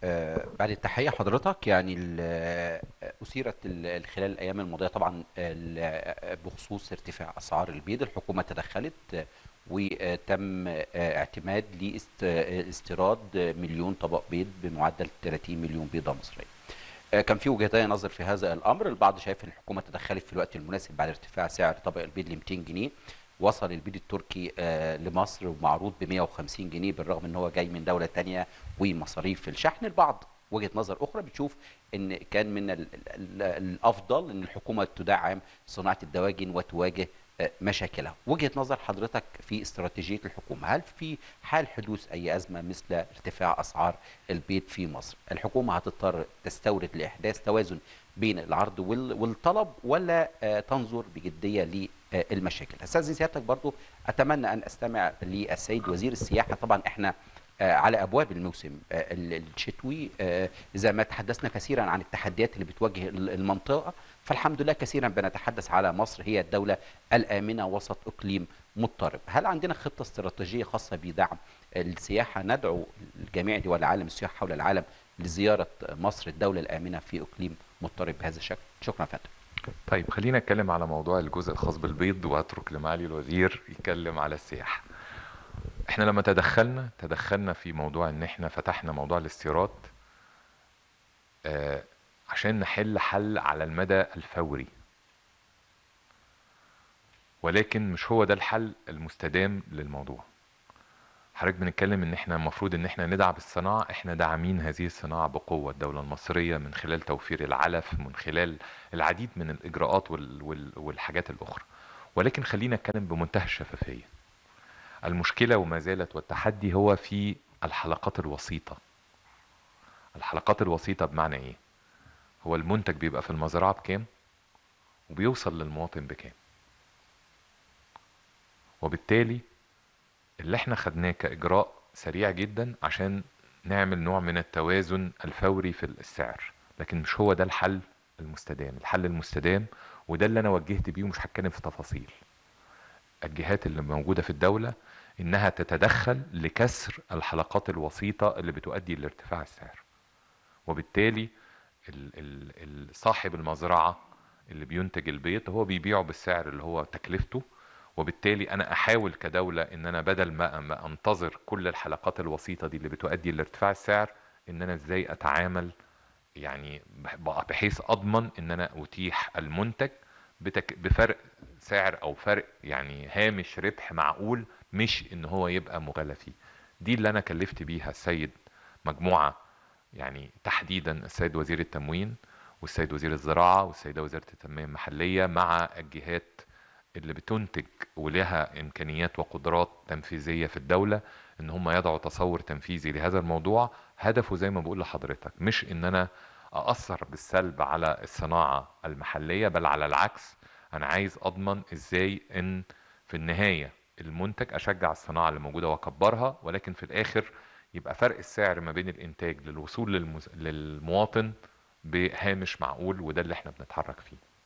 آه، بعد التحية حضرتك يعني ال- آه، أثيرت ال- خلال الأيام الماضية طبعا ال- آه، بخصوص ارتفاع أسعار البيض الحكومة تدخلت آه، وتم آه، اعتماد لاستيراد مليون طبق بيض بمعدل 30 مليون بيضة مصرية آه، كان في وجهتين نظر في هذا الامر البعض شايف ان الحكومه تدخلت في الوقت المناسب بعد ارتفاع سعر طبق البيض ل 200 جنيه وصل البيض التركي آه، لمصر ومعروض ب 150 جنيه بالرغم ان هو جاي من دوله تانية ومصاريف الشحن البعض وجهه نظر اخرى بتشوف ان كان من ال ال الافضل ان الحكومه تدعم صناعه الدواجن وتواجه آه، مشاكلها وجهه نظر حضرتك في استراتيجيه الحكومه هل في حال حدوث اي ازمه مثل ارتفاع اسعار البيض في مصر الحكومه هتضطر تستورد لاحداث توازن بين العرض وال- والطلب ولا آه، تنظر بجديه للمشاكل استاذن سيادتك برضو اتمنى ان استمع للسيد وزير السياحه طبعا احنا آه، على ابواب الموسم آه، ال- الشتوي آه، اذا ما تحدثنا كثيرا عن التحديات اللي بتواجه ال- المنطقه فالحمد لله كثيرا بنتحدث على مصر هي الدوله الامنه وسط اقليم مضطرب هل عندنا خطه استراتيجيه خاصه بدعم السياحه ندعو جميع دول العالم السياح حول العالم لزياره مصر الدوله الامنه في اقليم مضطرب بهذا الشكل شكرا يا فندم طيب خلينا نتكلم على موضوع الجزء الخاص بالبيض واترك لمعالي الوزير يتكلم على السياحة احنا لما تدخلنا تدخلنا في موضوع ان احنا فتحنا موضوع الاستيراد آه عشان نحل حل على المدى الفوري ولكن مش هو ده الحل المستدام للموضوع حضرتك بنتكلم ان احنا المفروض ان احنا ندعم الصناعة احنا داعمين هذه الصناعة بقوة الدولة المصرية من خلال توفير العلف من خلال العديد من الاجراءات وال وال والحاجات الاخرى ولكن خلينا نتكلم بمنتهى الشفافية المشكلة وما زالت والتحدي هو في الحلقات الوسيطة الحلقات الوسيطة بمعنى ايه هو المنتج بيبقى في المزرعة بكام وبيوصل للمواطن بكام وبالتالي اللي احنا خدناه كإجراء سريع جدا عشان نعمل نوع من التوازن الفوري في السعر لكن مش هو ده الحل المستدام الحل المستدام وده اللي انا وجهت بيه ومش هتكلم في تفاصيل الجهات اللي موجودة في الدولة انها تتدخل لكسر الحلقات الوسيطة اللي بتؤدي لارتفاع السعر وبالتالي ال- ال- ال- صاحب المزرعة اللي بينتج البيض هو بيبيعه بالسعر اللي هو تكلفته وبالتالي انا احاول كدولة ان انا بدل ما ما انتظر كل الحلقات الوسيطة دي اللي بتؤدي لارتفاع السعر ان انا ازاي اتعامل يعني بح- بحيث اضمن ان انا اتيح المنتج بتك بفرق سعر او فرق يعني هامش ربح معقول مش ان هو يبقى مغالى فيه دي اللي انا كلفت بيها السيد مجموعة يعني تحديدا السيد وزير التموين والسيد وزير الزراعة والسيدة وزيرة التنمية المحلية مع الجهات اللي بتنتج ولها امكانيات وقدرات تنفيذيه في الدوله ان هم يضعوا تصور تنفيذي لهذا الموضوع هدفه زي ما بقول لحضرتك مش ان انا اثر بالسلب على الصناعه المحليه بل على العكس انا عايز اضمن ازاي ان في النهايه المنتج اشجع الصناعه اللي موجوده واكبرها ولكن في الاخر يبقى فرق السعر ما بين الانتاج للوصول للمز... للمواطن بهامش معقول وده اللي احنا بنتحرك فيه